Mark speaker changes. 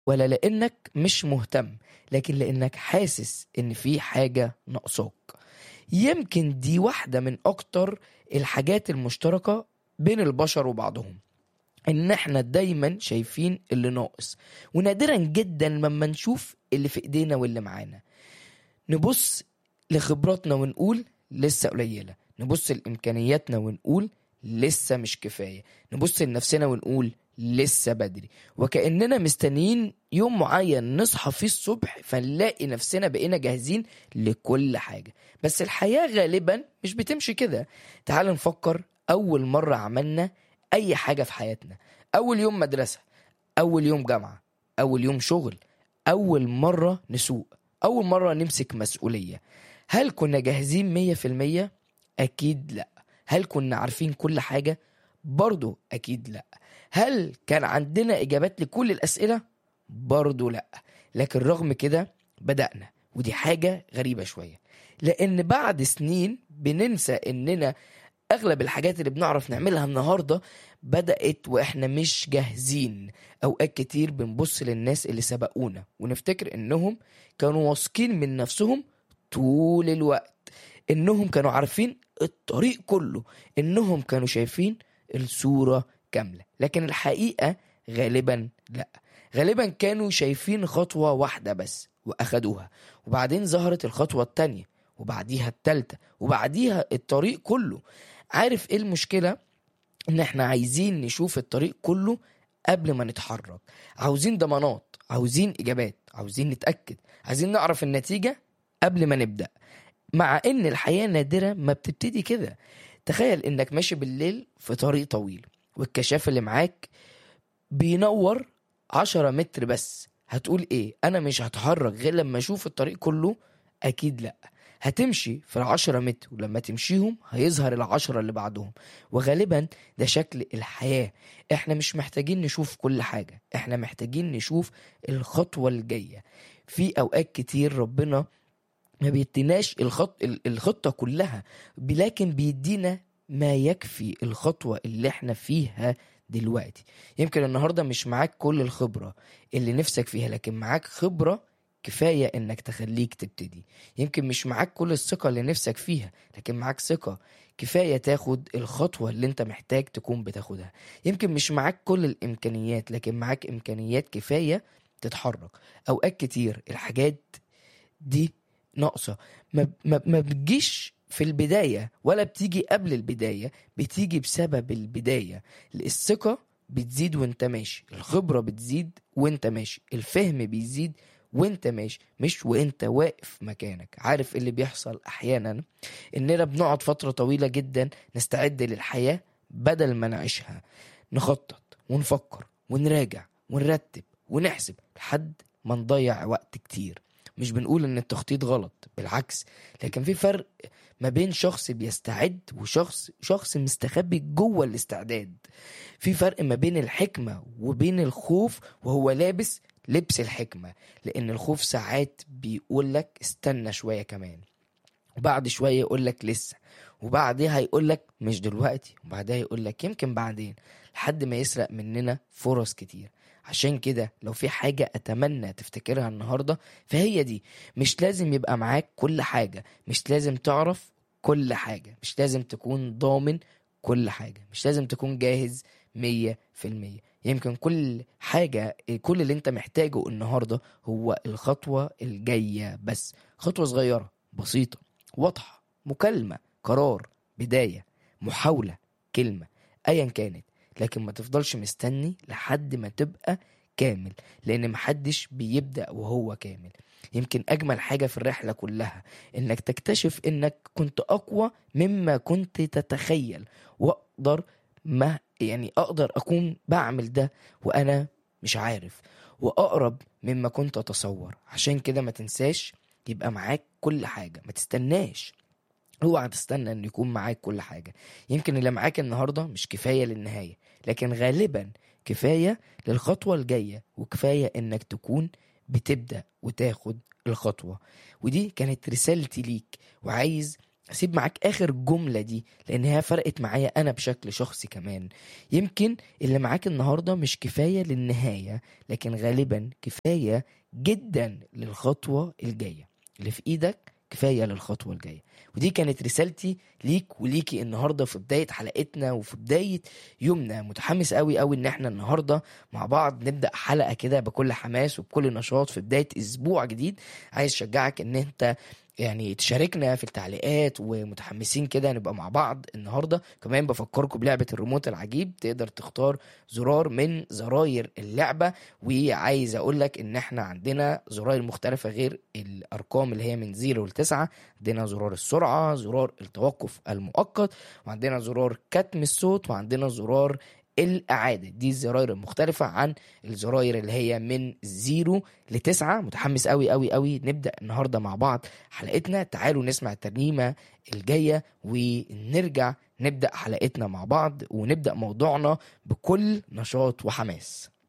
Speaker 1: ولا لانك مش مهتم لكن لانك حاسس ان في حاجه ناقصاك يمكن دي واحده من اكتر الحاجات المشتركه بين البشر وبعضهم ان احنا دايما شايفين اللي ناقص ونادرا جدا لما نشوف اللي في ايدينا واللي معانا نبص لخبراتنا ونقول لسه قليله نبص لامكانياتنا ونقول لسه مش كفايه نبص لنفسنا ونقول لسه بدري وكاننا مستنيين يوم معين نصحى فيه الصبح فنلاقي نفسنا بقينا جاهزين لكل حاجه بس الحياه غالبا مش بتمشي كده تعال نفكر اول مره عملنا اي حاجه في حياتنا اول يوم مدرسه اول يوم جامعه اول يوم شغل اول مره نسوق اول مره نمسك مسؤوليه هل كنا جاهزين مية في المية اكيد لا هل كنا عارفين كل حاجه برضو اكيد لا هل كان عندنا اجابات لكل الاسئله برضو لا لكن رغم كده بدانا ودي حاجه غريبه شويه لان بعد سنين بننسى اننا اغلب الحاجات اللي بنعرف نعملها النهارده بدات واحنا مش جاهزين اوقات كتير بنبص للناس اللي سبقونا ونفتكر انهم كانوا واثقين من نفسهم طول الوقت انهم كانوا عارفين الطريق كله انهم كانوا شايفين الصوره كامله لكن الحقيقه غالبا لا غالبا كانوا شايفين خطوه واحده بس واخدوها وبعدين ظهرت الخطوه التانيه وبعديها التالتة وبعديها الطريق كله عارف ايه المشكلة ان احنا عايزين نشوف الطريق كله قبل ما نتحرك عاوزين ضمانات عاوزين اجابات عاوزين نتأكد عايزين نعرف النتيجة قبل ما نبدأ مع ان الحياة نادرة ما بتبتدي كده تخيل انك ماشي بالليل في طريق طويل والكشاف اللي معاك بينور عشرة متر بس هتقول ايه انا مش هتحرك غير لما اشوف الطريق كله اكيد لا هتمشي في العشرة متر ولما تمشيهم هيظهر العشرة اللي بعدهم وغالبا ده شكل الحياة احنا مش محتاجين نشوف كل حاجة احنا محتاجين نشوف الخطوة الجاية في اوقات كتير ربنا ما بيديناش الخط الخطة كلها لكن بيدينا ما يكفي الخطوة اللي احنا فيها دلوقتي يمكن النهاردة مش معاك كل الخبرة اللي نفسك فيها لكن معاك خبرة كفاية انك تخليك تبتدي يمكن مش معاك كل الثقة اللي نفسك فيها لكن معاك ثقة كفاية تاخد الخطوة اللي انت محتاج تكون بتاخدها يمكن مش معاك كل الامكانيات لكن معاك امكانيات كفاية تتحرك اوقات كتير الحاجات دي ناقصة ما, ما, ما بتجيش في البداية ولا بتيجي قبل البداية بتيجي بسبب البداية الثقة بتزيد وانت ماشي الخبرة بتزيد وانت ماشي الفهم بيزيد وانت ماشي مش وانت واقف مكانك عارف اللي بيحصل احيانا اننا بنقعد فترة طويلة جدا نستعد للحياة بدل ما نعيشها نخطط ونفكر ونراجع ونرتب ونحسب لحد ما نضيع وقت كتير مش بنقول ان التخطيط غلط بالعكس لكن في فرق ما بين شخص بيستعد وشخص شخص مستخبي جوه الاستعداد في فرق ما بين الحكمة وبين الخوف وهو لابس لبس الحكمة لأن الخوف ساعات بيقول لك استنى شوية كمان وبعد شوية يقول لك لسه وبعدها يقول لك مش دلوقتي وبعدها يقول لك يمكن بعدين لحد ما يسرق مننا فرص كتير عشان كده لو في حاجة أتمنى تفتكرها النهاردة فهي دي مش لازم يبقى معاك كل حاجة مش لازم تعرف كل حاجة مش لازم تكون ضامن كل حاجة مش لازم تكون جاهز مية في المية يمكن كل حاجة كل اللي انت محتاجه النهاردة هو الخطوة الجاية بس خطوة صغيرة بسيطة واضحة مكالمة قرار بداية محاولة كلمة ايا كانت لكن ما تفضلش مستني لحد ما تبقى كامل لان محدش بيبدأ وهو كامل يمكن اجمل حاجة في الرحلة كلها انك تكتشف انك كنت اقوى مما كنت تتخيل واقدر ما يعني اقدر اكون بعمل ده وانا مش عارف واقرب مما كنت اتصور عشان كده ما تنساش يبقى معاك كل حاجة ما تستناش اوعى تستنى ان يكون معاك كل حاجة يمكن اللي معاك النهاردة مش كفاية للنهاية لكن غالبا كفاية للخطوة الجاية وكفاية انك تكون بتبدأ وتاخد الخطوة ودي كانت رسالتي ليك وعايز اسيب معاك اخر جملة دي لان هي فرقت معايا انا بشكل شخصي كمان يمكن اللي معاك النهاردة مش كفاية للنهاية لكن غالبا كفاية جدا للخطوة الجاية اللي في ايدك كفاية للخطوة الجاية ودي كانت رسالتي ليك وليكي النهاردة في بداية حلقتنا وفي بداية يومنا متحمس قوي قوي ان احنا النهاردة مع بعض نبدأ حلقة كده بكل حماس وبكل نشاط في بداية اسبوع جديد عايز اشجعك ان انت يعني تشاركنا في التعليقات ومتحمسين كده نبقى مع بعض النهارده كمان بفكركم بلعبه الريموت العجيب تقدر تختار زرار من زراير اللعبه وعايز اقول لك ان احنا عندنا زراير مختلفه غير الارقام اللي هي من 0 ل 9 عندنا زرار السرعه زرار التوقف المؤقت وعندنا زرار كتم الصوت وعندنا زرار الإعادة دي الزراير المختلفة عن الزراير اللي هي من زيرو لتسعة متحمس قوي قوي قوي نبدأ النهاردة مع بعض حلقتنا تعالوا نسمع الترنيمة الجاية ونرجع نبدأ حلقتنا مع بعض ونبدأ موضوعنا بكل نشاط وحماس